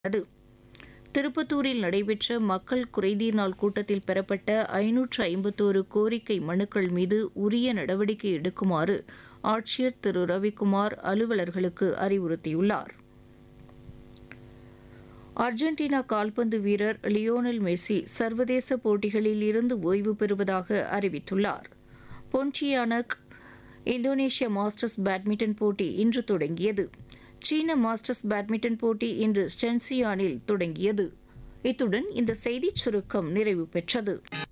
அது திருப்பத்தூரில் நடைபெற்ற மக்கள் குறைதீர் நாள் கூட்டத்தில் பெறப்பட்ட ஐநூற்று ஐம்பத்தோரு கோரிக்கை மனுக்கள் மீது உரிய நடவடிக்கை எடுக்குமாறு ஆட்சியர் திரு ரவிக்குமார் அலுவலர்களுக்கு அறிவுறுத்தியுள்ளார் அர்ஜென்டினா கால்பந்து வீரர் லியோனல் மெஸ்ஸி சர்வதேச போட்டிகளில் இருந்து ஓய்வு பெறுவதாக அறிவித்துள்ளார் பொன்டியானக் இந்தோனேஷிய மாஸ்டர்ஸ் பேட்மிண்டன் போட்டி இன்று தொடங்கியது சீன மாஸ்டர்ஸ் பேட்மிண்டன் போட்டி இன்று ஸ்டென்சியானில் தொடங்கியது இத்துடன் இந்த செய்திச் சுருக்கம் நிறைவு பெற்றது